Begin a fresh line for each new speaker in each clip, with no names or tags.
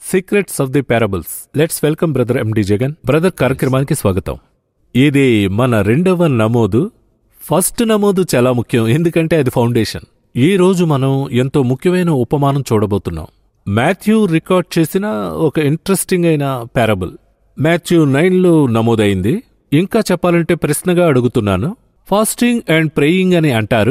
Secrets of the parables let's welcome brother MD Jagan brother కార్యక్రమానికి స్వాగతం ఇది మన రెండవ నమోదు ఫస్ట్ నమోదు చాలా ముఖ్యం ఎందుకంటే అది ఫౌండేషన్ ఈ రోజు మనం ఎంతో ముఖ్యమైన ఉపమానం చూడబోతున్నాం మాథ్యూ రికార్డ్ చేసిన ఒక ఇంట్రెస్టింగ్ అయిన పారబుల్ మాథ్యూ నైన్లో నమోదైంది ఇంకా చెప్పాలంటే ప్రశ్నగా అడుగుతున్నాను ఫాస్టింగ్ అండ్ ప్రేయింగ్ అని అంటారు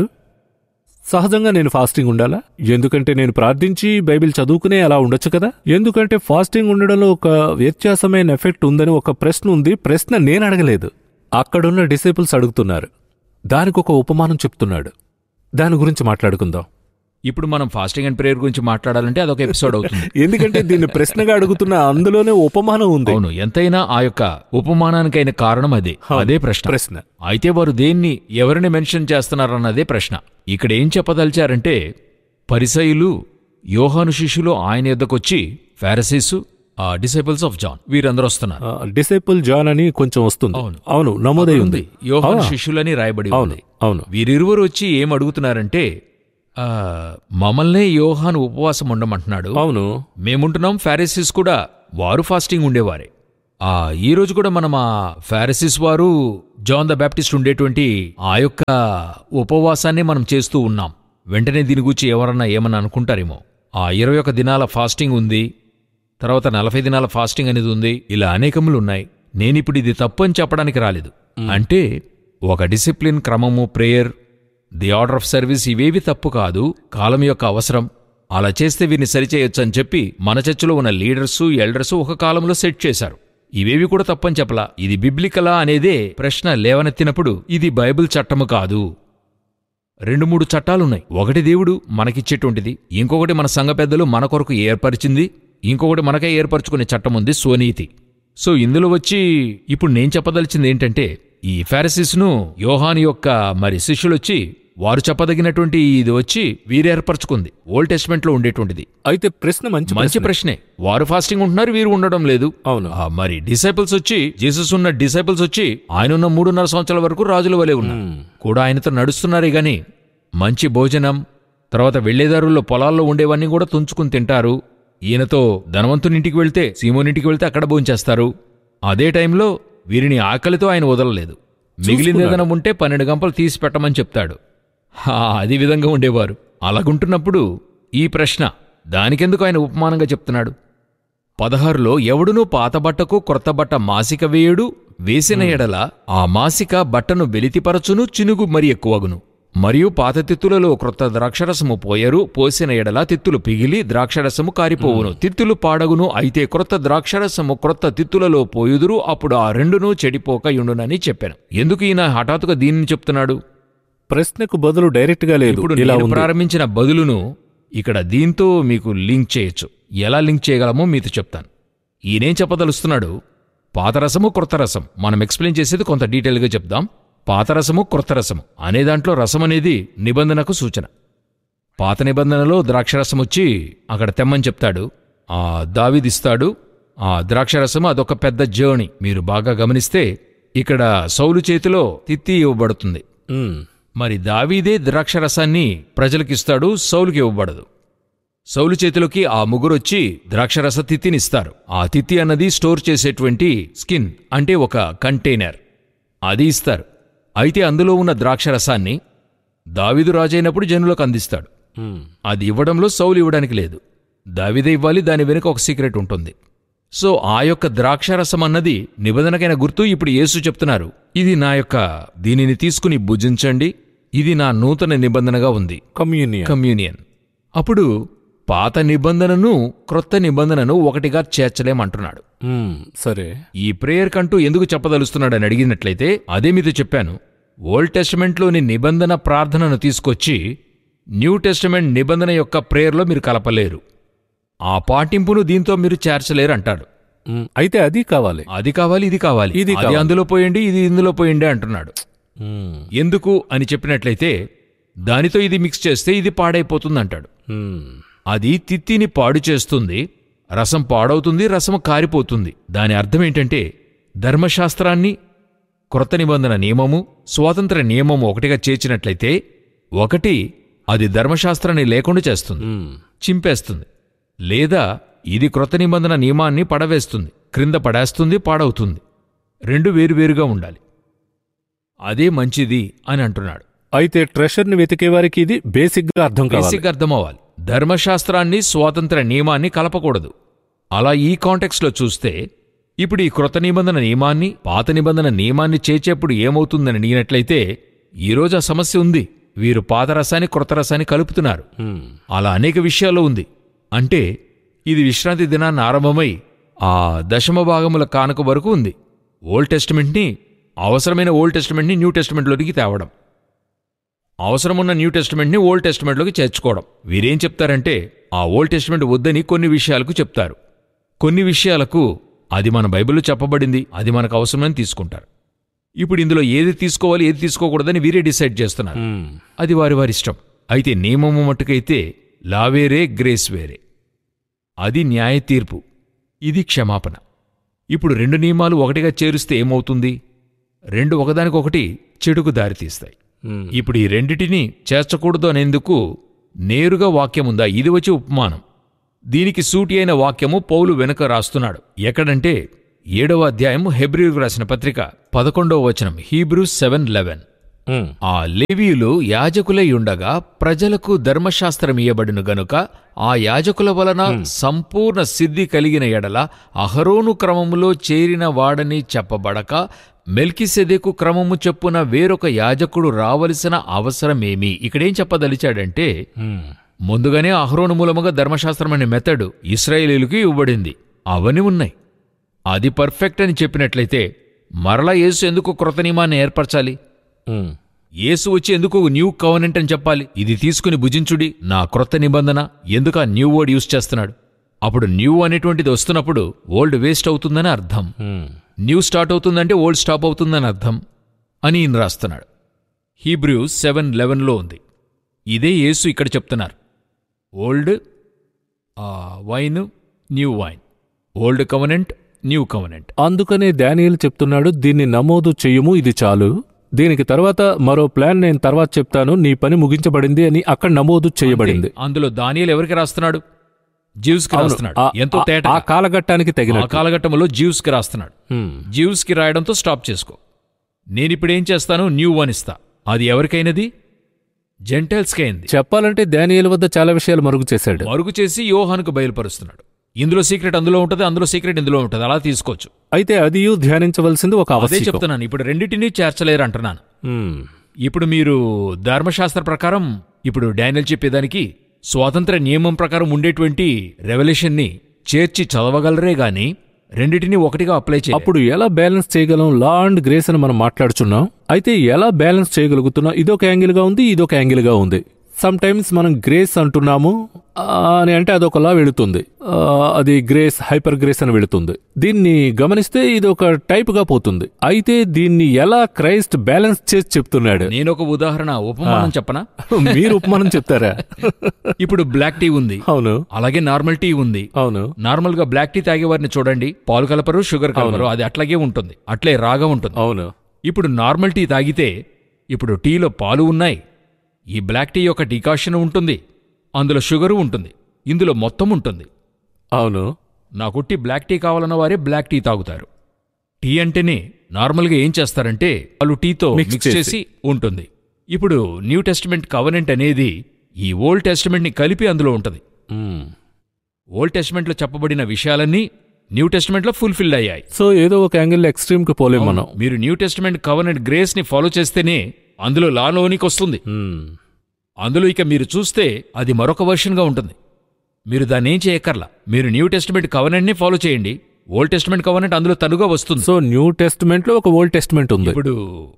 సహజంగా నేను ఫాస్టింగ్ ఉండాలా ఎందుకంటే నేను ప్రార్థించి బైబిల్ చదువుకునే అలా ఉండొచ్చు కదా ఎందుకంటే ఫాస్టింగ్ ఉండడంలో ఒక వ్యత్యాసమైన ఎఫెక్ట్ ఉందని ఒక ప్రశ్న ఉంది ప్రశ్న నేను అడగలేదు అక్కడున్న డిసేబుల్స్ అడుగుతున్నారు దానికి ఒక ఉపమానం చెప్తున్నాడు దాని గురించి మాట్లాడుకుందాం
ఇప్పుడు మనం ఫాస్టింగ్ అండ్ ప్రేయర్ గురించి మాట్లాడాలంటే అదొక ఎపిసోడ్ అవుతుంది
ఎందుకంటే దీన్ని ప్రశ్నగా అడుగుతున్న అందులోనే ఉపమానం ఉంది
అవును ఎంతైనా ఆ యొక్క ఉపమానానికైన కారణం అదే అదే ప్రశ్న
ప్రశ్న
అయితే వారు దేన్ని ఎవరిని మెన్షన్ చేస్తున్నారన్నదే ప్రశ్న ఇక్కడ ఏం చెప్పదలిచారంటే పరిసయులు యోహాను శిష్యులు ఆయన ఎద్దకొచ్చి ఫారసీసు ఆ డిసైపుల్స్ ఆఫ్ జాన్ వీరందరూ వస్తున్నారు
డిసేపుల్ జాన్ అని కొంచెం వస్తుంది
అవును.
అవును నమోదై ఉంది
యోహాను
ఆ,
శిష్యులని రాయబడి
అవును
ఉంది
అవును
వీరిరువురు వచ్చి ఏం అడుగుతున్నారంటే ఆ, మమ్మల్నే యోహాను ఉపవాసం ఉండమంటున్నాడు
అవును
మేముంటున్నాం ఫారెసిస్ కూడా వారు ఫాస్టింగ్ ఉండేవారే ఆ ఈ రోజు కూడా మనం ఆ ఫారెసిస్ వారు జాన్ ద బ్యాప్టిస్ట్ ఉండేటువంటి ఆ యొక్క ఉపవాసాన్ని మనం చేస్తూ ఉన్నాం వెంటనే దీని గురించి ఎవరన్నా ఏమన్నా అనుకుంటారేమో ఆ ఇరవై ఒక దినాల ఫాస్టింగ్ ఉంది తర్వాత నలభై దినాల ఫాస్టింగ్ అనేది ఉంది ఇలా అనేకములు ఉన్నాయి నేనిప్పుడు ఇది తప్పు అని చెప్పడానికి రాలేదు అంటే ఒక డిసిప్లిన్ క్రమము prayer the order of service ఇవేవి తప్పు కాదు కాలం యొక్క అవసరం అలా చేస్తే వీరిని సరిచేయొచ్చు అని చెప్పి మన చర్చిలో ఉన్న లీడర్సు ఎల్డర్సు ఒక కాలంలో సెట్ చేశారు ఇవేవి కూడా తప్పని చెప్పలా ఇది బిబ్లికలా అనేదే ప్రశ్న లేవనెత్తినప్పుడు ఇది బైబిల్ చట్టము కాదు రెండు మూడు చట్టాలున్నాయి ఒకటి దేవుడు మనకిచ్చేటువంటిది ఇంకొకటి మన సంఘ పెద్దలు మన కొరకు ఏర్పరిచింది ఇంకొకటి మనకే ఏర్పరచుకునే చట్టం ఉంది స్వనీతి సో ఇందులో వచ్చి ఇప్పుడు నేను చెప్పదలిచింది ఏంటంటే ఈ ఫారసిస్ను యోహాన్ యొక్క మరి శిష్యులొచ్చి వారు చెప్పదగినటువంటి ఇది వచ్చి వీరు ఏర్పరచుకుంది ఓల్డ్ టెస్ట్మెంట్లో ఉండేటువంటిది
అయితే ప్రశ్న మంచి
మంచి ప్రశ్నే వారు ఫాస్టింగ్ ఉంటున్నారు వీరు ఉండడం లేదు
అవును
ఆ, మరి డిసైపుల్స్ వచ్చి జీసస్ ఉన్న డిసైపుల్స్ వచ్చి ఆయన ఉన్న మూడున్నర సంవత్సరాల వరకు రాజుల వలె ఉన్నారు కూడా ఆయనతో నడుస్తున్నారే గాని మంచి భోజనం తర్వాత వెళ్లేదారుల్లో పొలాల్లో ఉండేవన్నీ కూడా తుంచుకుని తింటారు ఈయనతో ధనవంతునింటికి వెళ్తే సీమోనింటికి వెళ్తే అక్కడ భోంచేస్తారు అదే టైంలో వీరిని ఆకలితో ఆయన వదలలేదు మిగిలిందేదైనా ఉంటే పన్నెండు గంపలు తీసి పెట్టమని చెప్తాడు హా, అది విధంగా ఉండేవారు అలాగుంటున్నప్పుడు ఈ ప్రశ్న దానికెందుకు ఆయన ఉపమానంగా చెప్తున్నాడు పదహారులో ఎవడునూ పాత బట్టకు క్రొత్త బట్ట మాసిక వేయుడు వేసిన ఎడల ఆ మాసిక బట్టను వెలితిపరచును చినుగు మరి ఎక్కువగును మరియు పాత తిత్తులలో క్రొత్త ద్రాక్షరసము పోయరు పోసిన ఎడల తిత్తులు పిగిలి ద్రాక్షరసము కారిపోవును తిత్తులు పాడగును అయితే క్రొత్త ద్రాక్షరసము క్రొత్త తిత్తులలో పోయుదురు అప్పుడు ఆ రెండును చెడిపోక యుండునని చెప్పాను ఎందుకు ఈయన హఠాత్తుగా దీనిని చెప్తున్నాడు
ప్రశ్నకు బదులు డైరెక్ట్ గా లేదు
ఇప్పుడు
ఇలా
నేను
ఉంది
ప్రారంభించిన బదులును ఇక్కడ దీంతో మీకు లింక్ చేయొచ్చు ఎలా లింక్ చేయగలమో మీతో చెప్తాను ఈయనేం చెప్పదలుస్తున్నాడు పాత రసము క్రొత్త రసం మనం ఎక్స్ప్లెయిన్ చేసేది కొంత డీటెయిల్గా చెప్దాం పాత రసము క్రొత్త రసము అనే దాంట్లో రసం అనేది నిబంధనకు సూచన పాత నిబంధనలో ద్రాక్షరసం వచ్చి అక్కడ తెమ్మని చెప్తాడు ఆ దావిదిస్తాడు ఆ ద్రాక్షరసము అదొక పెద్ద జర్నీ మీరు బాగా గమనిస్తే ఇక్కడ సౌలు చేతిలో తిత్తి ఇవ్వబడుతుంది
ఉమ్,
మరి దావీదే ద్రాక్షరసాన్ని ప్రజలకిస్తాడు సౌలుకి ఇవ్వబడదు సౌలు చేతిలోకి ఆ ముగ్గురొచ్చి ద్రాక్షరస తిత్తినిస్తారు ఆ తిత్తి అన్నది స్టోర్ చేసేటువంటి స్కిన్ అంటే ఒక కంటైనర్ అది ఇస్తారు అయితే అందులో ఉన్న ద్రాక్షరసాన్ని దావీదు రాజైనప్పుడు జనులకు అందిస్తాడు
ఉమ్,
అది ఇవ్వడంలో సౌలు ఇవ్వడానికి లేదు దావిదే ఇవ్వాలి దాని వెనుక ఒక సీక్రెట్ ఉంటుంది సో ఆ యొక్క ద్రాక్షరసం అన్నది నిబంధనకైన గుర్తు ఇప్పుడు యేసు చెప్తున్నారు ఇది నా యొక్క దీనిని తీసుకుని భుజించండి ఇది నా నూతన నిబంధనగా ఉంది
కమ్యూనియన్
కమ్యూనియన్ అప్పుడు పాత నిబంధనను క్రొత్త నిబంధనను ఒకటిగా చేర్చలేమంటున్నాడు
ఉమ్, సరే
ఈ ప్రేయర్ కంటూ ఎందుకు చెప్పదలుస్తున్నాడని అడిగినట్లయితే అదే మీతో చెప్పాను ఓల్డ్ టెస్టమెంట్లోని నిబంధన ప్రార్థనను తీసుకొచ్చి న్యూ టెస్టమెంట్ నిబంధన యొక్క ప్రేయర్లో మీరు కలపలేరు ఆ పాటింపును దీంతో మీరు చేర్చలేరు అంటాడు
ఉమ్, అయితే అది కావాలి
అది కావాలి ఇది కావాలి
ఇది
అది
కావాలి.
అందులో పోయండి ఇది ఇందులో పోయండి అంటున్నాడు
ఉమ్,
ఎందుకు అని చెప్పినట్లయితే దానితో ఇది మిక్స్ చేస్తే ఇది పాడైపోతుంది అంటాడు
ఉమ్,
అది తిత్తిని పాడు చేస్తుంది రసం పాడవుతుంది రసం కారిపోతుంది దాని అర్థం ఏంటంటే ధర్మశాస్త్రాన్ని క్రొత్త నిబంధన నియమము స్వాతంత్ర నియమము ఒకటిగా చేర్చినట్లయితే ఒకటి అది ధర్మశాస్త్రాన్ని లేకుండా చేస్తుంది
ఉమ్,
చింపేస్తుంది లేదా ఇది క్రొత్త నిబంధన నియమాన్ని పడవేస్తుంది క్రింద పడేస్తుంది పాడవుతుంది రెండు వేరువేరుగా ఉండాలి అదే మంచిది అని అంటున్నాడు
అయితే ట్రెషర్ని వెతికే వారికి ఇది బేసిక్ గా అర్థం కావాలి
బేసిక్ అర్థమవ్వాలి ధర్మశాస్త్రాన్ని స్వాతంత్ర నియమాన్ని కలపకూడదు అలా ఈ కాంటెక్స్లో చూస్తే ఇప్పుడు ఈ క్రొత్త నిబంధన నియమాన్ని పాత నిబంధన నియమాన్ని చేచేప్పుడు ఏమవుతుందని అడిగినట్లయితే ఈరోజు ఆ సమస్య ఉంది వీరు పాత రసాన్ని క్రొత్త రసాన్ని కలుపుతున్నారు
హ్మ్.
అలా అనేక విషయాల్లో ఉంది అంటే ఇది విశ్రాంతి దినాన్ని ఆరంభమై ఆ దశమ భాగముల కానుక వరకు ఉంది ఓల్డ్ టెస్టిమెంట్ని అవసరమైన ఓల్డ్ టెస్టిమెంట్ని న్యూ టెస్టిమెంట్లోకి తేవడం అవసరమున్న న్యూ టెస్టిమెంట్ని ఓల్డ్ టెస్టిమెంట్లోకి చేర్చుకోవడం వీరేం చెప్తారంటే ఆ ఓల్డ్ టెస్టిమెంట్ వద్దని కొన్ని విషయాలకు చెప్తారు కొన్ని విషయాలకు అది మన బైబిల్లో చెప్పబడింది అది మనకు అవసరమని తీసుకుంటారు ఇప్పుడు ఇందులో ఏది తీసుకోవాలి ఏది తీసుకోకూడదని వీరే డిసైడ్ చేస్తున్నారు
హ్మ్.
అది వారి వారి ఇష్టం అయితే నియమము మట్టుకైతే లా వేరే గ్రేస్ వేరే అది న్యాయ తీర్పు ఇది క్షమాపణ ఇప్పుడు రెండు నియమాలు ఒకటిగా చేరుస్తే ఏమవుతుంది రెండు ఒకదానికొకటి చెడుకు దారితీస్తాయి
హ్మ్.
ఇప్పుడు ఈ రెండిటిని చేర్చకూడదు అనేందుకు నేరుగా వాక్యముందా ఇది వచ్చి ఉపమానం దీనికి సూటి అయిన వాక్యము పౌలు వెనుక రాస్తున్నాడు ఎక్కడంటే ఏడవ అధ్యాయం హెబ్రిల్కు రాసిన పత్రిక పదకొండవ వచనం హీబ్రూస్ సెవెన్ లెవెన్
హ్మ్.
ఆ లేవీయులు యాజకులై ఉండగా ప్రజలకు ధర్మశాస్త్రం ఇయ్యబడిన గనుక ఆ యాజకుల వలన సంపూర్ణ సిద్ధి కలిగిన ఎడల అహరోను క్రమములో చేరిన వాడని చెప్పబడక మెల్కిసెదెకు క్రమము చెప్పున వేరొక యాజకుడు రావలసిన అవసరమేమి ఇక్కడేం చెప్పదలిచాడంటే
హ్మ్.
ముందుగానే అహరోను మూలముగా ధర్మశాస్త్రం అనే మెథడ్ ఇస్రాయేలీలకు ఇవ్వబడింది అవన్నీ ఉన్నాయి అది పర్ఫెక్ట్ అని చెప్పినట్లయితే మరలా యేసు ఎందుకు కృత నియమాన్ని ఏర్పరచాలి
హ్మ్.
యేసు వచ్చి ఎందుకు న్యూ కవనెంట్ అని చెప్పాలి ఇది తీసుకుని భుజించుడి నా క్రొత్త నిబంధన ఎందుకు ఆ న్యూ వర్డ్ యూస్ చేస్తున్నాడు అప్పుడు న్యూ అనేటువంటిది వస్తున్నప్పుడు ఓల్డ్ వేస్ట్ అవుతుందని అర్థం
హ్మ్.
న్యూ స్టార్ట్ అవుతుందంటే ఓల్డ్ స్టాప్ అవుతుందని అర్థం అని ఈయన రాస్తున్నాడు హీబ్రూ సెవెన్ లెవెన్లో ఉంది ఇదే యేసు ఇక్కడ చెప్తున్నారు ఓల్డ్ ఆ, wine new wine old covenant new covenant
అందుకనే డానియల్ చెప్తున్నాడు దీన్ని నమోదు చెయ్యము ఇది చాలు దీనికి తర్వాత మరో ప్లాన్ నేను తర్వాత చెప్తాను నీ పని ముగించబడింది అని అక్కడ నమోదు చేయబడింది
అందులో దానియలు ఎవరికి రాస్తున్నాడు జీవ్స్ కి
అవును.
రాస్తున్నాడు
ఆ-
ఎంతో
ఆ-
తేట
ఆ కాలఘట్టానికి
ఆ
తగిన
కాలఘట్టంలో జీవ్స్ కి రాస్తున్నాడు జీవ్స్ కి రాయడంతో స్టాప్ చేసుకో నేనిప్పుడేం చేస్తాను న్యూ వన్ ఇస్తా అది ఎవరికైనది జెంటైల్స్కి అయింది
చెప్పాలంటే డానియల్ వద్ద చాలా విషయాలు మరుగు చేశాడు
మరుగు చేసి యోహానుకు బయలుపరుస్తున్నాడు ఇందులో సీక్రెట్ అందులో ఉంటుంది అందులో సీక్రెట్ ఇందులో ఉంటుంది అలా తీసుకోవచ్చు
అయితే అదియు ధ్యానించవలసింది ఒక
అదే
అవశ్యకం
చెప్తున్నాను ఇప్పుడు రెండింటినీ చేర్చలేరు అంటున్నాను
హ్మ్.
ఇప్పుడు మీరు ధర్మశాస్త్ర ప్రకారం ఇప్పుడు డానియల్ చెప్పేదానికి స్వాతంత్ర నియమం ప్రకారం ఉండేటువంటి రెవల్యూషన్ని చేర్చి చదవగలరే గాని రెండిటిని ఒకటిగా అప్లై చేయాలి
అప్పుడు ఎలా బ్యాలెన్స్ చేయగలం లా అండ్ గ్రేస్ అని మనం మాట్లాడుచున్నాం అయితే ఎలా బ్యాలెన్స్ చేయగలుగుతున్నాం ఇదొక యాంగిల్ గా ఉంది ఇదొక యాంగిల్ గా ఉంది సమ్ టైమ్స్ మనం గ్రేస్ అంటున్నాము ఆ, అని అంటే అదొక లా వెళుతుంది ఆ, అది గ్రేస్ హైపర్ గ్రేస్ అని వెళుతుంది దీన్ని గమనిస్తే ఇది ఒక టైప్ గా పోతుంది అయితే దీన్ని ఎలా క్రైస్ట్ బ్యాలెన్స్ చేసి చెప్తున్నాడు
నేను ఒక ఉదాహరణ ఉపమానం చెప్పనా
మీరు ఉపమానం చెప్తారా
ఇప్పుడు బ్లాక్ టీ ఉంది
అవును
అలాగే నార్మల్ టీ ఉంది
అవును
నార్మల్ గా బ్లాక్ టీ తాగేవారిని చూడండి పాలు కలపరు షుగర్ కలపరు అది అట్లాగే ఉంటుంది అట్లే రాగా ఉంటుంది
అవును
ఇప్పుడు నార్మల్ టీ తాగితే ఇప్పుడు టీలో పాలు ఉన్నాయి ఈ బ్లాక్ టీ యొక్క డికాషన్ ఉంటుంది అందులో షుగరు ఉంటుంది ఇందులో మొత్తం ఉంటుంది
అవును
నాకు టీ బ్లాక్ టీ కావాలన్న వారే బ్లాక్ టీ తాగుతారు టీ అంటేనే నార్మల్గా ఏం చేస్తారంటే వాళ్ళు టీతో
Mix
మిక్స్
చేసి.
చేసి ఉంటుంది ఇప్పుడు న్యూ టెస్టిమెంట్ కవనెంట్ అనేది ఈ ఓల్డ్ టెస్టిమెంట్ని కలిపి అందులో ఉంటుంది
మ్మ్.
ఓల్డ్ టెస్టిమెంట్లో చెప్పబడిన విషయాలన్నీ న్యూ టెస్టిమెంట్లో ఫుల్ఫిల్ అయ్యాయి
సో ఏదో ఒక యాంగిల్ ఎక్స్ట్రీమ్ కి పోలేం మనం
మీరు న్యూ టెస్టిమెంట్ కవనెంట్ గ్రేస్ ని ఫాలో చేస్తేనే అందులో లాలోనికి వస్తుంది
మ్మ్.
అందులో ఇక మీరు చూస్తే అది మరొక వర్షన్గా ఉంటుంది మీరు దాన్ని ఏం చేయక్కర్లా మీరు న్యూ టెస్టిమెంట్ కవనెంట్ని ఫాలో చేయండి ఓల్డ్ టెస్టిమెంట్ కవనెంట్ అందులో తనుగా వస్తుంది
సో న్యూ టెస్ట్మెంట్ లో ఒక ఓల్డ్ టెస్ట్మెంట్ ఉంది
ఇప్పుడు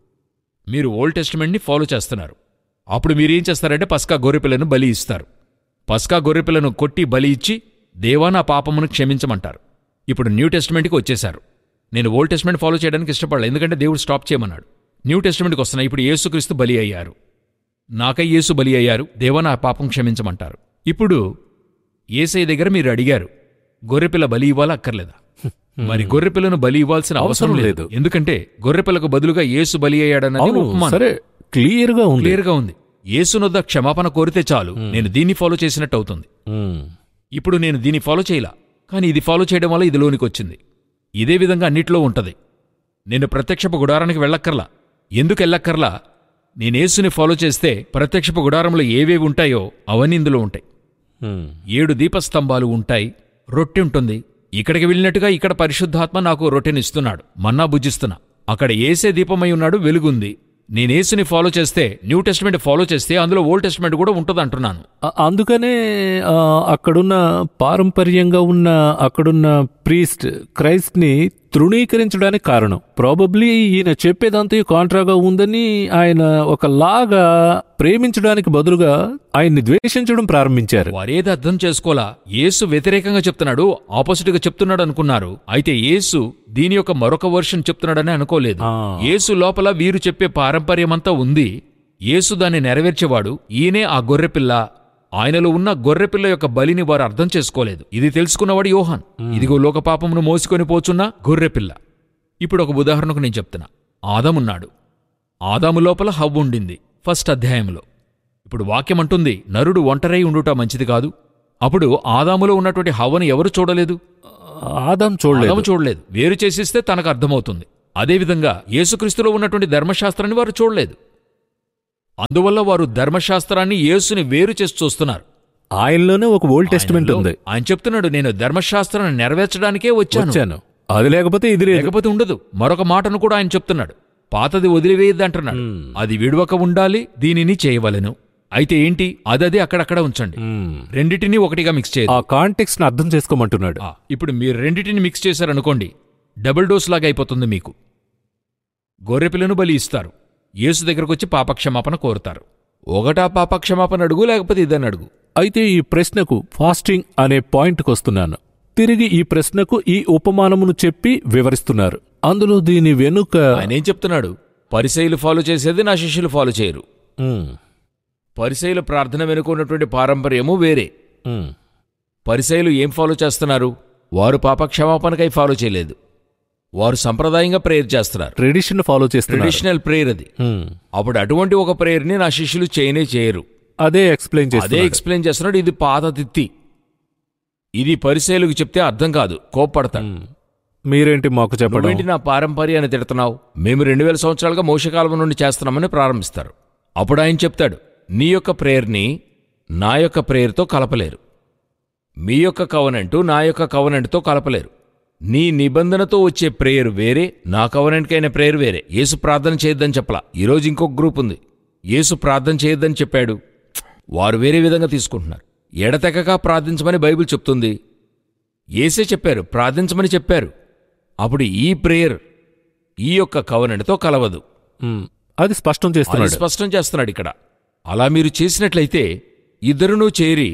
మీరు ఓల్డ్ టెస్టిమెంట్ని ఫాలో చేస్తున్నారు అప్పుడు మీరు ఏం చేస్తారంటే పస్కా గొర్రెపిల్లను బలి ఇస్తారు పస్కా గొర్రెపిల్లను కొట్టి బలి ఇచ్చి దేవా నా పాపమును క్షమించమంటారు ఇప్పుడు న్యూ టెస్టిమెంట్కి వచ్చేశారు నేను ఓల్డ్ టెస్టిమెంట్ ఫాలో చేయడానికి ఇష్టపడలేదు ఎందుకంటే దేవుడు స్టాప్ చేయమన్నాడు న్యూ టెస్టిమెంట్కి వస్తున్నా ఇప్పుడు యేసుక్రీస్తు బలి అయ్యారు నాకై యేసు బలి అయ్యారు దేవా నా పాపం క్షమించమంటారు ఇప్పుడు ఏసై దగ్గర మీరు అడిగారు గొర్రెపిల్ల బలి ఇవ్వాలా అక్కర్లేదా మరి గొర్రెపిల్లను బలి ఇవ్వాల్సిన అవసరం
అవసరం
లేదు
లేదు.
ఎందుకంటే గొర్రెపిల్లకు బదులుగా యేసు బలి అయ్యాడన్నది
అవును
ఉపమానం
సరే క్లియర్ గా ఉంది
క్లియర్ గా ఉంది యేసునొద్ద క్షమాపణ కోరితే చాలు నేను దీన్ని ఫాలో చేసినట్టు అవుతుంది
మ్మ్.
ఇప్పుడు నేను దీన్ని ఫాలో చేయలా కానీ ఇది ఫాలో చేయడం వల్ల ఇది లోనికి వచ్చింది ఇదే విధంగా అన్నిట్లో ఉంటది నేను ప్రత్యక్షపు గుడారానికి వెళ్ళక్కర్లా ఎందుకు వెళ్ళక్కర్లా నేనేసుని ఫాలో చేస్తే ప్రత్యక్షపు గుడారంలో ఏవేవి ఉంటాయో అవన్నీ ఇందులో ఉంటాయి
హ్మ్.
ఏడు దీపస్తంభాలు ఉంటాయి రొట్టె ఉంటుంది ఇక్కడికి వెళ్ళినట్టుగా ఇక్కడ పరిశుద్ధాత్మ నాకు రొట్టెనిస్తున్నాడు మన్నా భుజిస్తున్నా అక్కడ ఏసే దీపమై ఉన్నాడు వెలుగుంది నేనేసుని ఫాలో చేస్తే న్యూ టెస్ట్మెంట్ ఫాలో చేస్తే అందులో ఓల్డ్ టెస్ట్మెంట్ కూడా ఉంటుంది అంటున్నాను
అ- అందుకనే ఆ, అక్కడున్న పారంపర్యంగా ఉన్న అక్కడున్న ప్రీస్ట్ క్రైస్ట్ ని తృణీకరించడానికి కారణం ప్రాబబ్లీ ఈయన చెప్పేదంతా కాంట్రాగా ఉందని ఆయన ఒక లాగా ప్రేమించడానికి బదులుగా ఆయన్ని ద్వేషించడం ప్రారంభించారు
వారేది అర్థం చేసుకోలా యేసు వ్యతిరేకంగా చెప్తున్నాడు ఆపోజిట్ గా చెప్తున్నాడు అనుకున్నారు అయితే యేసు దీని యొక్క మరొక వర్షన్ చెప్తున్నాడని అనుకోలేదు
ఆ.
యేసు లోపల వీరు చెప్పే పారంపర్యమంతా ఉంది యేసు దాన్ని నెరవేర్చేవాడు ఈయనే ఆ గొర్రెపిల్ల ఆయనలో ఉన్న గొర్రెపిల్ల యొక్క బలిని వారు అర్థం చేసుకోలేదు ఇది తెలుసుకున్నవాడు యోహాన్ ఇదిగో లోక పాపమును మోసుకొని పోచున్న గొర్రెపిల్ల ఇప్పుడు ఒక ఉదాహరణకు నేను చెప్తున్నా ఆదామున్నాడు ఆదాము లోపల హవ్వ ఉండింది ఫస్ట్ అధ్యాయంలో ఇప్పుడు వాక్యం అంటుంది నరుడు ఒంటరై ఉండుట మంచిది కాదు అప్పుడు ఆదాములో ఉన్నటువంటి హవ్వను ఎవరు చూడలేదు
ఆదాం చూడలేదు
ఆదాము చూడలేదు వేరు చేసిస్తే తనకు అర్థమవుతుంది అదేవిధంగా యేసుక్రీస్తులో ఉన్నటువంటి ధర్మశాస్త్రాన్ని వారు చూడలేదు అందువల్ల వారు ధర్మశాస్త్రాన్ని యేసుని వేరు చేసి చూస్తున్నారు
ఆయనలోనే ఒక ఓల్డ్ టెస్టిమెంట్
ఆయనలో-
ఉంది
ఆయన చెప్తున్నాడు నేను ధర్మశాస్త్రాన్ని నెరవేర్చడానికే వచ్చాను
వచ్చాను అది లేకపోతే ఇది లేదు
లేకపోతే ఉండదు మరొక మాటను కూడా ఆయన చెప్తున్నాడు పాతది వదిలివేయద్దు అంటున్నాడు అది విడవక ఉండాలి దీనిని చేయవలెను అయితే ఏంటి అదది అక్కడక్కడ ఉంచండి
హ్మ్.
రెండిటిని ఒకటిగా మిక్స్ చేయదు
ఆ కాంటెక్స్ట్ ని అర్థం చేసుకోమంటున్నాడు
ఆ, ఇప్పుడు మీరు రెండిటిని మిక్స్ చేశారనుకోండి డబుల్ డోస్ లాగా అయిపోతుంది మీకు గొర్రెపిల్లను బలి ఇస్తారు యేసు దగ్గరకు వచ్చి పాపక్షమాపణ కోరుతారు ఒకటా పాపక్షమాపణ అడుగు లేకపోతే ఇదని అడుగు
అయితే ఈ ప్రశ్నకు ఫాస్టింగ్ అనే పాయింట్కి వస్తున్నాను తిరిగి ఈ ప్రశ్నకు ఈ ఉపమానమును చెప్పి వివరిస్తున్నారు అందులో దీని వెనుక
ఆయన ఏం చెప్తున్నాడు పరిసైలు ఫాలో చేసేది నా శిష్యులు ఫాలో చేయరు
ఉమ్,
పరిసైలు ప్రార్థన వెనుకున్నటువంటి పారంపర్యము వేరే
ఉమ్,
పరిసైలు ఏం ఫాలో చేస్తున్నారు వారు పాపక్షమాపణకై ఫాలో చేయలేదు వారు సంప్రదాయంగా ప్రేయర్ చేస్తున్నారు
ట్రెడిషన్ ఫాలో చేస్తున్నారు
ట్రెడిషనల్ ప్రేయర్ అది
ఉమ్,
అప్పుడు అటువంటి ఒక ప్రేయర్ని నా శిష్యులు చేయనే చేయరు
అదే ఎక్స్ప్లెయిన్
అదే
చేస్తున్నారు
ఎక్స్ప్లెయిన్ చేస్తున్నాడు ఇది పాత తిత్తి ఇది పరిశైలుకు చెప్తే అర్థం కాదు కోప్పడతాడు
ఉమ్, మీరేంటి మాకు చెప్పడం
నువ్వేంటి నా పారంపర్యాన్ని తిడుతున్నావు మేము రెండు వేల సంవత్సరాలుగా మోసకాలం నుండి చేస్తున్నామని ప్రారంభిస్తారు అప్పుడు ఆయన చెప్తాడు నీ యొక్క ప్రేయర్ని నా యొక్క ప్రేయర్తో కలపలేరు మీ యొక్క కవనెంటు నా యొక్క కవనెంట్తో కలపలేరు నీ నిబంధనతో వచ్చే ప్రేయర్ వేరే నా కవనెంట్కైన ప్రేయర్ వేరే యేసు ప్రార్థన చేయొద్దని చెప్పలా ఈరోజు ఇంకొక గ్రూప్ ఉంది యేసు ప్రార్థన చేయొద్దని చెప్పాడు వారు వేరే విధంగా తీసుకుంటున్నారు ఎడతెగక ప్రార్థించమని బైబిల్ చెప్తుంది ఏసే చెప్పారు ప్రార్థించమని చెప్పారు అప్పుడు ఈ ప్రేయర్ ఈ యొక్క కవనెంట్తో కలవదు
ఉమ్, అది స్పష్టం
అది
చేస్తున్నాడు
స్పష్టం చేస్తున్నాడు ఇక్కడ అలా మీరు చేసినట్లయితే ఇద్దరునూ చేరి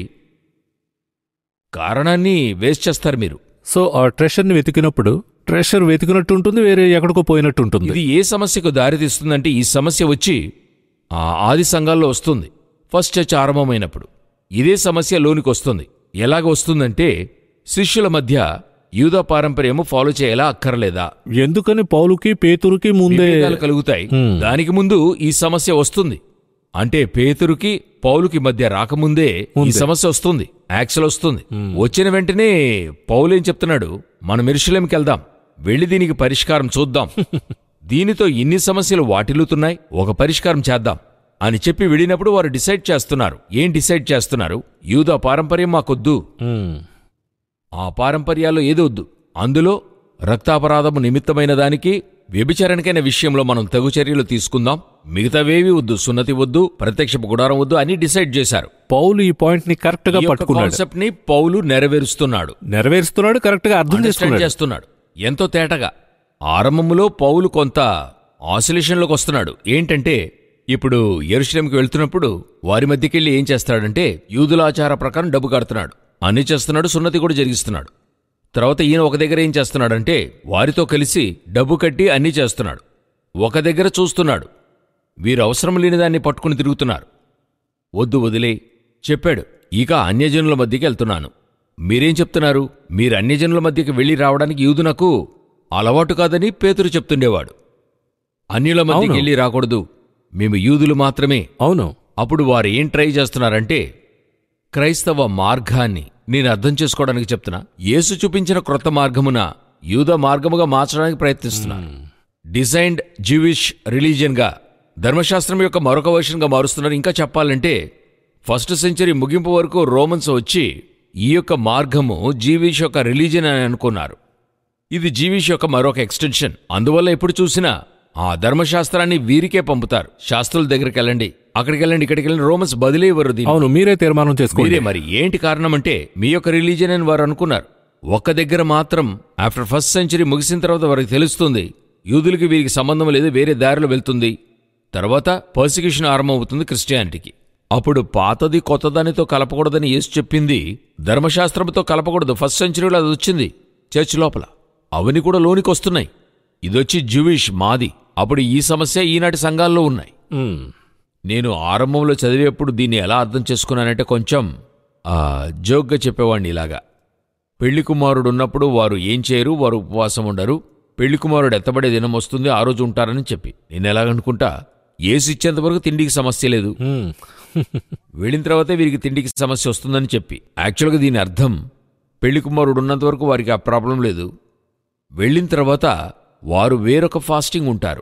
కారణాన్ని వేస్ట్ చేస్తారు మీరు
సో ఆ ట్రెషర్ ని వెతికినప్పుడు ట్రెషర్ వెతికినట్టు ఉంటుంది వేరే ఎక్కడికో పోయినట్టు ఉంటుంది
ఇది ఏ సమస్యకు దారితీస్తుందంటే ఈ సమస్య వచ్చి ఆ ఆది సంఘాల్లో వస్తుంది ఫస్ట్ చర్చ్ ఆరంభమైనప్పుడు ఇదే సమస్య లోనికి వస్తుంది ఎలాగ వస్తుందంటే శిష్యుల మధ్య యూదా పారంపర్యము ఫాలో చేయాలా అక్కర్లేదా
ఎందుకని పౌలుకి పేతురుకి ముందే
విభేదాలు కలుగుతాయి
హ్మ్.
దానికి ముందు ఈ సమస్య వస్తుంది అంటే పేతురుకి పౌలుకి మధ్య రాకముందే ఈ సమస్య వస్తుంది యాక్సల్ వస్తుంది వచ్చిన వెంటనే పౌలు ఏం చెప్తున్నాడు మనం ఎరుషలేంకి వెళ్దాం వెళ్ళి దీనికి పరిష్కారం చూద్దాం దీనితో ఇన్ని సమస్యలు వాటిల్లుతున్నాయి ఒక పరిష్కారం చేద్దాం అని చెప్పి వెళ్ళినప్పుడు వారు డిసైడ్ చేస్తున్నారు ఏం డిసైడ్ చేస్తున్నారు యూదా పారంపర్యం మాకొద్దు
ఉమ్,
ఆ పారంపర్యాల్లో ఏదొద్దు అందులో రక్తాపరాధము నిమిత్తమైన దానికి వ్యభిచారణకైన విషయంలో మనం తగు చర్యలు తీసుకుందాం మిగతావేవి వద్దు సున్నతి వద్దు ప్రత్యక్షపు గుడారం వద్దు అని డిసైడ్ చేశారు
పౌలు ఈ పాయింట్ ని కరెక్ట్ గా
ఈ యొక్క
పట్టుకున్నాడు
కాన్సెప్ట్ ని పౌలు నెరవేరుస్తున్నాడు
నెరవేరుస్తున్నాడు కరెక్ట్ గా అర్థం
అండర్స్టాండ్
చేసుకున్నాడు
చేస్తున్నాడు ఎంతో తేటగా ఆరంభంలో పౌలు కొంత ఆసిలేషన్లోకి వస్తున్నాడు ఏంటంటే ఇప్పుడు ఎరుషలేంకి వెళ్తున్నప్పుడు వారి మధ్యకెళ్ళి ఏం చేస్తాడంటే యూదుల ఆచార ప్రకారం డబ్బు కడుతున్నాడు అన్ని చేస్తున్నాడు సున్నతి కూడా జరిగిస్తున్నాడు తర్వాత ఈయన ఒక దగ్గర ఏం చేస్తున్నాడంటే వారితో కలిసి డబ్బు కట్టి అన్నీ చేస్తున్నాడు ఒక దగ్గర చూస్తున్నాడు వీరు అవసరం లేని దాన్ని పట్టుకుని తిరుగుతున్నారు వద్దు వదిలే చెప్పాడు ఇక అన్యజనుల మధ్యకి వెళ్తున్నాను మీరేం చెప్తున్నారు మీరు అన్యజనుల మధ్యకి వెళ్ళి రావడానికి యూదునకు అలవాటు కాదని పేతురు చెప్తుండేవాడు అన్యుల మధ్యకి
అవును.
వెళ్ళి రాకూడదు మేము యూదులు మాత్రమే
అవును
అప్పుడు వారు ఏం ట్రై చేస్తున్నారంటే క్రైస్తవ మార్గాన్ని నేను అర్థం చేసుకోవడానికి చెప్తున్నా యేసు చూపించిన క్రొత్త మార్గమున యూద మార్గముగా మార్చడానికి ప్రయత్నిస్తున్నా డిజైన్డ్ జ్యూవిష్ రిలీజియన్గా ధర్మశాస్త్రం యొక్క మరొక వర్షన్గా మారుస్తున్నారు ఇంకా చెప్పాలంటే ఫస్ట్ సెంచరీ ముగింపు వరకు రోమన్స్ వచ్చి ఈ యొక్క మార్గము జీవిష్ యొక్క రిలీజియన్ అని అనుకున్నారు ఇది జీవిష్ యొక్క మరొక ఎక్స్టెన్షన్ అందువల్ల ఎప్పుడు చూసినా ఆ ధర్మశాస్త్రాన్ని వీరికే పంపుతారు శాస్త్రుల దగ్గరికి వెళ్ళండి అక్కడికి వెళ్ళండి ఇక్కడికి వెళ్ళండి రోమన్స్ బదిలీ ఇవ్వరు దీన్ని.
అవును మీరే తీర్మానం చేసుకోండి
మీరే మరి ఏంటి కారణం అంటే మీ యొక్క రిలీజియన్ అని వారు అనుకున్నారు ఒక్క దగ్గర మాత్రం ఆఫ్టర్ ఫస్ట్ సెంచరీ ముగిసిన తర్వాత వారికి తెలుస్తుంది యూదులకి వీరికి సంబంధం లేదు వేరే దారిలో వెళ్తుంది తర్వాత పర్సిక్యూషన్ ఆరంభమవుతుంది క్రిస్టియానిటీకి అప్పుడు పాతది కొత్తదానితో కలపకూడదని యేసు చెప్పింది ధర్మశాస్త్రంతో కలపకూడదు ఫస్ట్ సెంచరీలో అది వచ్చింది చర్చ్ లోపల అవన్నీ కూడా లోనికి వస్తున్నాయి ఇదొచ్చి జూవిష్ మాది అప్పుడు ఈ సమస్య ఈనాటి సంఘాల్లో ఉన్నాయి
మ్మ్.
నేను ఆరంభంలో చదివేప్పుడు దీన్ని ఎలా అర్థం చేసుకున్నానంటే కొంచెం ఆ, జోక్గా చెప్పేవాడిని ఇలాగా పెళ్లి కుమారుడు ఉన్నప్పుడు వారు ఏం చేయరు వారు ఉపవాసం ఉండరు పెళ్లి కుమారుడు ఎత్తబడే దినం వస్తుంది ఆ రోజు ఉంటారని చెప్పి నేను ఎలాగనుకుంటా ఏసి ఇచ్చేంత వరకు తిండికి సమస్య లేదు
మ్మ్.
వెళ్ళిన తర్వాతే వీరికి తిండికి సమస్య వస్తుందని చెప్పి యాక్చువల్గా దీని అర్థం పెళ్లి కుమారుడు ఉన్నంత వరకు వారికి ఆ ప్రాబ్లం లేదు వెళ్ళిన తర్వాత వారు వేరొక ఫాస్టింగ్ ఉంటారు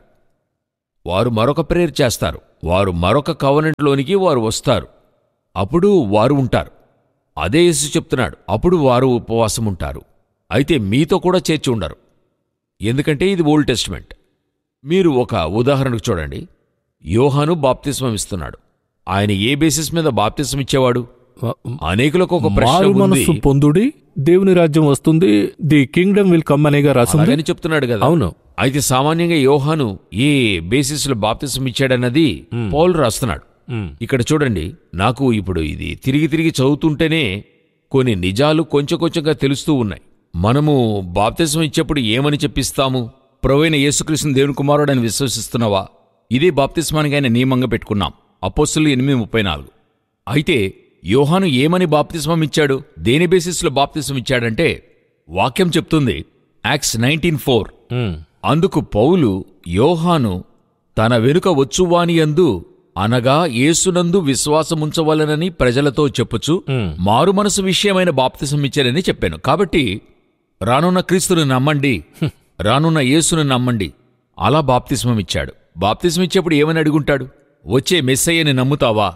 వారు మరొక ప్రేయర్ చేస్తారు వారు మరొక కవనెంట్లోనికి వారు వస్తారు అప్పుడు వారు ఉంటారు అదే యేసు చెప్తున్నాడు అప్పుడు వారు ఉపవాసం ఉంటారు అయితే మీతో కూడా చేర్చి ఉండరు ఎందుకంటే ఇది ఓల్డ్ టెస్ట్మెంట్ మీరు ఒక ఉదాహరణకు చూడండి యోహాను బాప్తిస్మం ఇస్తున్నాడు ఆయన ఏ బేసిస్ మీద బాప్తిస్మం ఇచ్చేవాడు అనేకులకు ఒక ప్రశ్న
మారు
ఉంది
మనస్సు పొందుడి దేవుని రాజ్యం వస్తుంది ది కింగ్డమ్ విల్ కమ్ అనేగా రాసింది
అలాగని చెప్తున్నాడు కదా
అవును
అయితే సామాన్యంగా యోహాను ఏ బేసిస్ లో బాప్తిసం ఇచ్చాడన్నది పౌలు రాస్తున్నాడు
మ్మ్.
ఇక్కడ చూడండి నాకు ఇప్పుడు ఇది తిరిగి తిరిగి చదువుతుంటేనే కొన్ని నిజాలు కొంచెం కొంచెంగా తెలుస్తూ ఉన్నాయి మనము బాప్తిసం ఇచ్చేప్పుడు ఏమని చెప్పిస్తాము ప్రవైన యేసుకృష్ణ దేవుని కుమారుడని విశ్వసిస్తున్నావా ఇదే బాప్తిస్మానికి ఆయన నియమంగా పెట్టుకున్నాం అపోస్తులు ఎనిమిది ముప్పై నాలుగు అయితే యోహాను ఏమని బాప్తిస్మం ఇచ్చాడు దేని బేసిస్లో బాప్తిస్మం ఇచ్చాడంటే వాక్యం చెప్తుంది యాక్స్ నైన్టీన్ ఫోర్
మ్మ్.
అందుకు పౌలు యోహాను తన వెనుక వచ్చువానియందు అనగా యేసునందు విశ్వాసముంచవలనని ప్రజలతో చెప్పుచు
మ్మ్.
మారు మనసు విషయమైన బాప్తిసం ఇచ్చారని చెప్పాను కాబట్టి రానున్న క్రీస్తును నమ్మండి రానున్న యేసును నమ్మండి అలా బాప్తిస్మం ఇచ్చాడు బాప్తిస్మం ఇచ్చేప్పుడు ఏమని అడుగుంటాడు వచ్చే మెస్సయ్యని నమ్ముతావా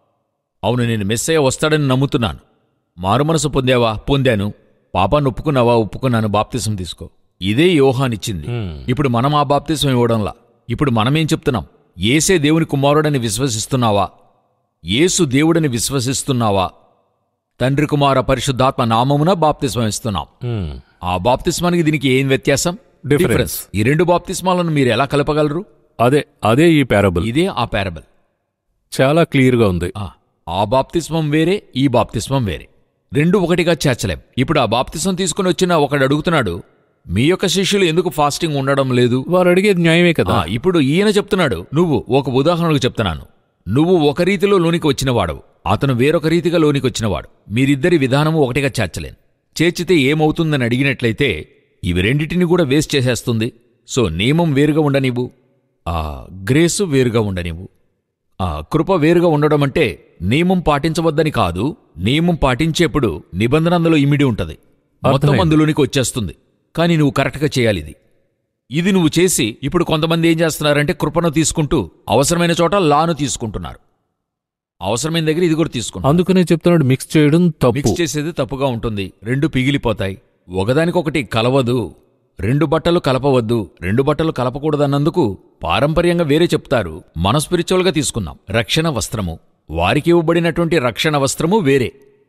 అవును నేను మెస్సయ్య వస్తాడని నమ్ముతున్నాను మారుమనసు పొందావా పొందాను పాపాన్ని ఒప్పుకున్నావా ఒప్పుకున్నాను బాప్తిసం తీసుకో ఇదే యోహానిచ్చింది ఇప్పుడు మనం ఆ బాప్తిసం ఇవ్వడంలా ఇప్పుడు మనమేం చెప్తున్నాం ఏసే దేవుని కుమారుడని విశ్వసిస్తున్నావా యేసు దేవుడని విశ్వసిస్తున్నావా తండ్రి కుమార పరిశుద్ధాత్మ నామమున బాప్తిస్మం ఇస్తున్నాం
మ్మ్.
ఆ బాప్తిస్మానికి దీనికి ఏం వ్యత్యాసం
Difference.
ఈ రెండు బాప్తిస్మాలను మీరు ఎలా కలపగలరు
అదే అదే ఈ పారబుల్
ఇదే ఆ పారబల్
చాలా క్లియర్ గా ఉంది
ఆ, ఆ బాప్తిస్మం వేరే ఈ బాప్తిస్మం వేరే రెండు ఒకటిగా చేర్చలేం ఇప్పుడు ఆ బాప్తిస్మం తీసుకుని వచ్చిన ఒకడు అడుగుతున్నాడు మీ యొక్క శిష్యులు ఎందుకు ఫాస్టింగ్ ఉండడం లేదు
వారు అడిగేది న్యాయమే కదా
ఆ, ఇప్పుడు ఈయన చెప్తున్నాడు నువ్వు ఒక ఉదాహరణకు చెప్తున్నాను నువ్వు ఒక రీతిలో లోనికి వచ్చిన వాడవు అతను వేరొక రీతిగా లోనికి వచ్చినవాడు మీరిద్దరి విధానము ఒకటిగా చేర్చలేను చేర్చితే ఏమవుతుందని అడిగినట్లయితే ఇవి రెండిటిని కూడా వేస్ట్ చేసేస్తుంది సో నియమం వేరుగా ఉండనివ్వు ఆ గ్రేసు వేరుగా ఉండనివ్వు ఆ కృప వేరుగా ఉండడం అంటే నియమం పాటించవద్దని కాదు నియమం పాటించేప్పుడు నిబంధన అందులో ఇమిడి ఉంటది మొత్తం
అర్థమైంది.
అందులోనికి వచ్చేస్తుంది కానీ నువ్వు కరెక్ట్గా చేయాలి ఇది ఇది నువ్వు చేసి ఇప్పుడు కొంతమంది ఏం చేస్తున్నారంటే కృపను తీసుకుంటూ అవసరమైన చోట లాను తీసుకుంటున్నారు అవసరమైన దగ్గర ఇది కూడా తీసుకుంటారు
అందుకనే చెప్తున్నాడు మిక్స్ చేయడం తప్పు
మిక్స్ చేసేది తప్పుగా ఉంటుంది రెండు పిగిలిపోతాయి ఒకదానికొకటి కలవదు రెండు బట్టలు కలపవద్దు రెండు బట్టలు కలపకూడదన్నందుకు పారంపర్యంగా వేరే చెప్తారు మన స్పిరిచువల్గా తీసుకున్నాం రక్షణ వస్త్రము వారికి ఇవ్వబడినటువంటి రక్షణ వస్త్రము వేరే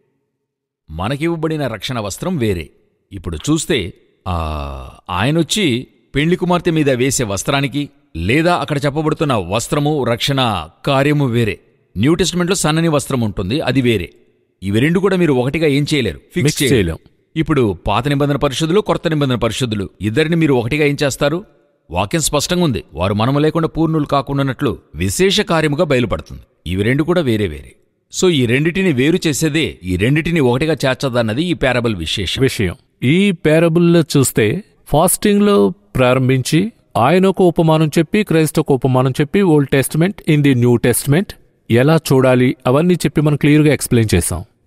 మనకివ్వబడిన రక్షణ వస్త్రం వేరే ఇప్పుడు చూస్తే ఆ ఆయనొచ్చి పెండ్లి కుమార్తె మీద వేసే వస్త్రానికి లేదా అక్కడ చెప్పబడుతున్న వస్త్రము రక్షణ కార్యము వేరే న్యూ టెస్ట్మెంట్లో సన్నని వస్త్రం ఉంటుంది అది వేరే ఇవి రెండు కూడా మీరు ఒకటిగా ఏం చేయలేరు ఫిక్స్
మిక్స్ చేయలేం
ఇప్పుడు పాత నిబంధన పరిశుద్ధులు కొత్త నిబంధన పరిశుద్ధులు ఇద్దరిని మీరు ఒకటిగా ఏం చేస్తారు వాక్యం స్పష్టంగా ఉంది వారు మనము లేకుండా పూర్ణులు కాకుండానట్లు విశేష కార్యముగా బయలుపడుతుంది ఇవి రెండు కూడా వేరే వేరే సో ఈ రెండిటిని వేరు చేసేదే ఈ రెండిటిని ఒకటిగా చేర్చదన్నది ఈ పారబల్ విశేషం
విషయం ఈ పారబుల్లో చూస్తే ఫాస్టింగ్ లో ప్రారంభించి ఆయన ఒక ఉపమానం చెప్పి క్రైస్త ఒక ఉపమానం చెప్పి old testament in the new testament ఎలా చూడాలి అవన్నీ చెప్పి మనం క్లియర్ గా ఎక్స్ప్లెయిన్ చేసాం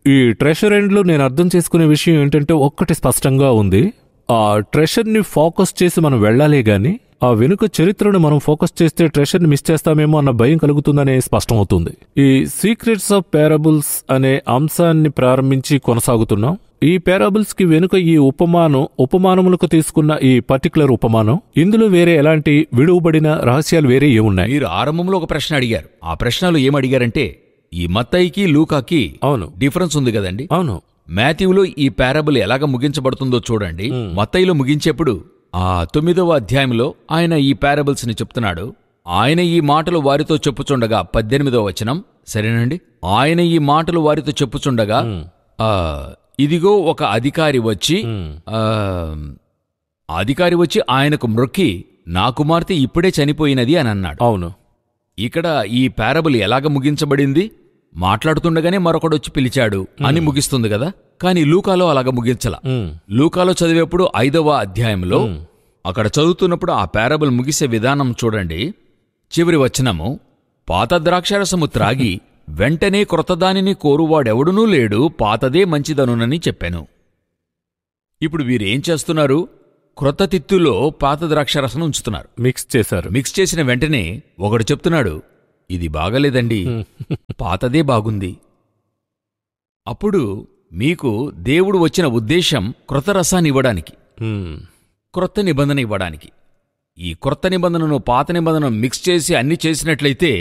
ఈ ట్రెషర్ ఎండ్లో నేను అర్థం చేసుకునే విషయం ఏంటంటే ఒక్కటి స్పష్టంగా ఉంది ఆ ట్రెషర్ని ఫోకస్ చేసి మనం వెళ్ళాలి గాని ఆ వెనుక చరిత్రను మనం ఫోకస్ చేస్తే ట్రెషర్ని మిస్ చేస్తామేమో అన్న భయం కలుగుతుందనే స్పష్టమవుతుంది ఈ సీక్రెట్స్ ఆఫ్ పారబుల్స్ అనే అంశాన్ని ప్రారంభించి కొనసాగుతున్నాం ఈ పారాబుల్స్ కి వెనుక ఈ ఉపమానం ఉపమానములకు తీసుకున్న ఈ పర్టికులర్ ఉపమానం ఇందులో వేరే ఎలాంటి విడువబడిన రహస్యాలు వేరే ఏమున్నాయి
మీరు ఆరంభంలో ఒక ప్రశ్న అడిగారు ఆ ప్రశ్నలో ఏం అడిగారంటే ఈ మత్తయికి లూకాకి
అవును
డిఫరెన్స్ ఉంది కదండి
అవును
మాథ్యూలో ఈ పారబుల్ ఎలాగ ముగించబడుతుందో చూడండి మత్తయిలో ముగించేప్పుడు ఆ తొమ్మిదవ అధ్యాయంలో ఆయన ఈ పారబుల్స్ ని చెప్తున్నాడు ఆయన ఈ మాటలు వారితో చెప్పుచుండగా పద్దెనిమిదవ వచనం సరేనండి ఆయన ఈ మాటలు వారితో చెప్పుచుండగా ఆ ఇదిగో ఒక అధికారి వచ్చి ఆ అధికారి వచ్చి ఆయనకు మ్రొక్కి నా కుమార్తె ఇప్పుడే చనిపోయినది అని అన్నాడు
అవును
ఇక్కడ ఈ పారబుల్ ఎలాగ ముగించబడింది మాట్లాడుతుండగానే మరొకడొచ్చి పిలిచాడు అని ముగిస్తుంది కదా కానీ లూకాలో అలాగ ముగించల
ఉమ్,
లూకాలో చదివేప్పుడు ఐదవ అధ్యాయంలో అక్కడ చదువుతున్నప్పుడు ఆ పారబుల్ ముగిసే విధానం చూడండి చివరి వచనము పాత ద్రాక్షారసము త్రాగి వెంటనే క్రొత్తదానిని కోరువాడెవడునూ లేడు పాతదే మంచిదనునని చెప్పాను ఇప్పుడు వీరేం చేస్తున్నారు క్రొత్త తిత్తులో పాత ద్రాక్షారసం ఉంచుతున్నారు
మిక్స్ చేశారు
మిక్స్ చేసిన వెంటనే ఒకడు చెప్తున్నాడు ఇది బాగలేదండి పాతదే బాగుంది అప్పుడు మీకు దేవుడు వచ్చిన ఉద్దేశం క్రొత్త రసాన్ని ఇవ్వడానికి
ఉమ్,
క్రొత్త నిబంధన ఇవ్వడానికి ఈ క్రొత్త నిబంధనను పాత నిబంధనను మిక్స్ చేసి అన్ని చేసినట్లయితే